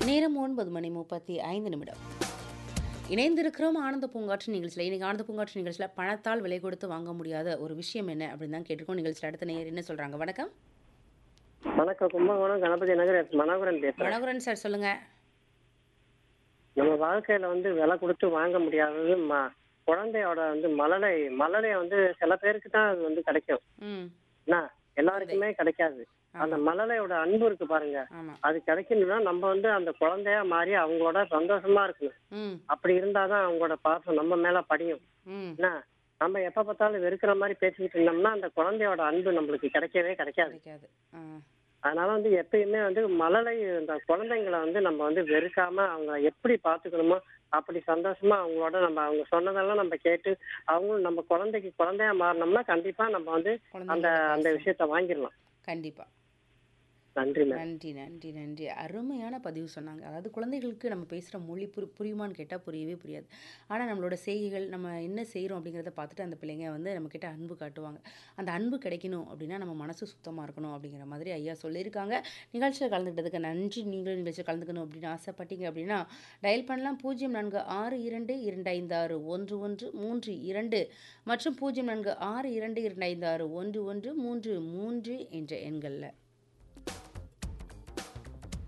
நேரம் ஒன்பது மணி முப்பத்தி ஐந்து நிமிடம் இணைந்திருக்கிறோம் ஆனந்த பூங்காற்று நிகழ்ச்சியில் இன்னைக்கு ஆனந்த பூங்காற்று நிகழ்ச்சியில் பணத்தால் விலை கொடுத்து வாங்க முடியாத ஒரு விஷயம் என்ன அப்படின்னு தான் கேட்டிருக்கோம் நிகழ்ச்சியில் அடுத்த நேயர் என்ன சொல்றாங்க வணக்கம் வணக்கம் கும்பகோணம் கணபதி நகர் எஸ் மனோகரன் பேசுறேன் மனோகரன் சார் சொல்லுங்க நம்ம வாழ்க்கையில வந்து விலை கொடுத்து வாங்க முடியாதது ம- குழந்தையோட வந்து மழலை மழலை வந்து சில பேருக்கு தான் அது வந்து கிடைக்கும் ம் என்ன எல்லாருக்குமே கிடைக்காது அந்த மழலையோட அன்பு இருக்கு பாருங்க ஆமாம் அது கிடைக்கணும்னா நம்ம வந்து அந்த குழந்தையா மாறி அவங்களோட சந்தோஷமா இருக்கணும் ம் அப்படி இருந்தாதான் அவங்களோட பாசம் நம்ம மேல படியும் ம் என்ன நம்ம எப்ப பார்த்தாலும் வெறுக்கிற மாதிரி பேசிக்கிட்டு இருந்தோம்னா அந்த குழந்தையோட அன்பு நம்மளுக்கு கிடைக்கவே கிடைக்காது கிடைக்காது ஆ அதனால வந்து எப்பயுமே வந்து மழலை இந்த குழந்தைங்களை வந்து நம்ம வந்து வெறுக்காம அவங்க எப்படி பாத்துக்கணுமோ அப்படி சந்தோஷமா அவங்களோட நம்ம அவங்க சொன்னதெல்லாம் நம்ம கேட்டு அவங்களும் நம்ம குழந்தைக்கு குழந்தையா மாறினோம்னா கண்டிப்பா நம்ம வந்து அந்த அந்த குழந்தைங்களோட விஷயத்த வாங்கிடலாம் கண்டிப்பா நன்றி மேம் நன்றி நன்றி நன்றி அருமையான பதிவு சொன்னாங்க அதாவது குழந்தைகளுக்கு நம்ம பேசுகிற மொழி புரி புரியுமான்னு கேட்டால் புரியவே புரியாது ஆனால் நம்மளோட செய்கைகள் நம்ம என்ன செய்கிறோம் அப்படிங்கிறத பார்த்துட்டு அந்த பிள்ளைங்க வந்து நம்மக்கிட்ட அன்பு காட்டுவாங்க அந்த அன்பு கிடைக்கணும் அப்படின்னா நம்ம மனசு சுத்தமாக இருக்கணும் அப்படிங்கிற மாதிரி ஐயா சொல்லியிருக்காங்க நிகழ்ச்சியில் கலந்துக்கிட்டதுக்கு நன்றி நீங்களும் நிகழ்ச்சியில் கலந்துக்கணும் அப்படின்னு ஆசைப்பட்டீங்க அப்படின்னா டயல் பண்ணலாம் பூஜ்ஜியம் நான்கு ஆறு இரண்டு இரண்டு ஐந்து ஆறு ஒன்று ஒன்று மூன்று இரண்டு மற்றும் பூஜ்ஜியம் நான்கு ஆறு இரண்டு இரண்டு ஐந்து ஆறு ஒன்று ஒன்று மூன்று மூன்று என்ற எண்களில்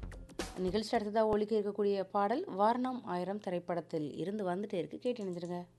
நிகழ்ச்சி அடுத்ததாக ஒழிக்க இருக்கக்கூடிய பாடல் வாரணம் ஆயிரம் திரைப்படத்தில் இருந்து வந்துட்டே இருக்கு கேட்டு நினைச்சிருங்க